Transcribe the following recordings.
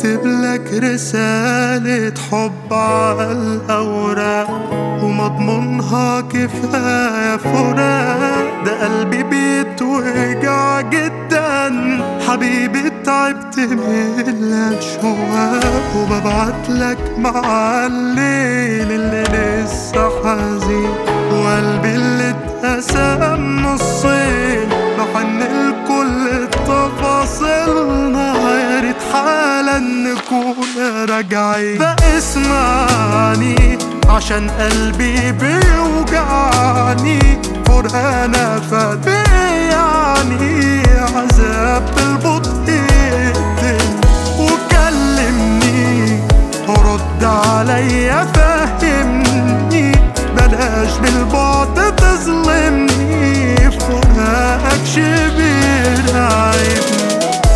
بكتب لك رسالة حب على الأوراق ومضمونها كفاية فراق ده قلبي بيتوجع جدا حبيبي تعبت من الأشواق وببعت لك مع الليل اللي لسه حزين وقلبي اللي اتقسم نصين بحن لكل تفاصيلنا يا ريت حالا نكون راجعين فاسمعني عشان قلبي بيوجعني فرقانا فات يعني عذاب بالبطء يقتل وكلمني رد عليا فهمني بلاش بالبعد تظلمني فراقك شبه عيبني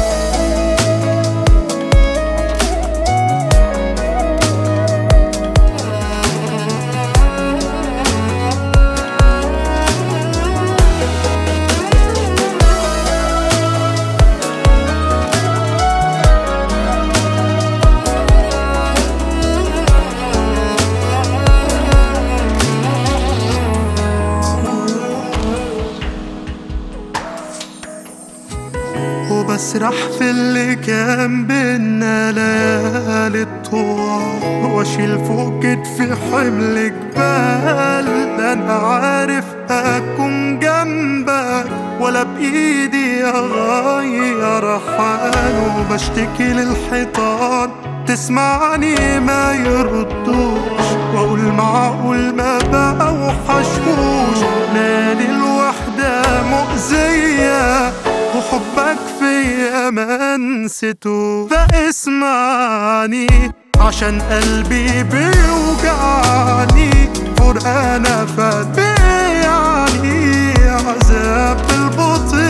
وبسرح في اللي كان بينا ليالي الطوال واشيل فوق كتفي حمل جبال انا عارف اكون جنبك ولا بايدي اغير حال وبشتكي للحيطان تسمعني ما يردوش واقول معقول ما بقى وحشوش ليالي الوحدة مؤذية وحبك فيا ما نسيته فاسمعني عشان قلبي بيوجعني فرقانا فات يعني عذاب بالبطء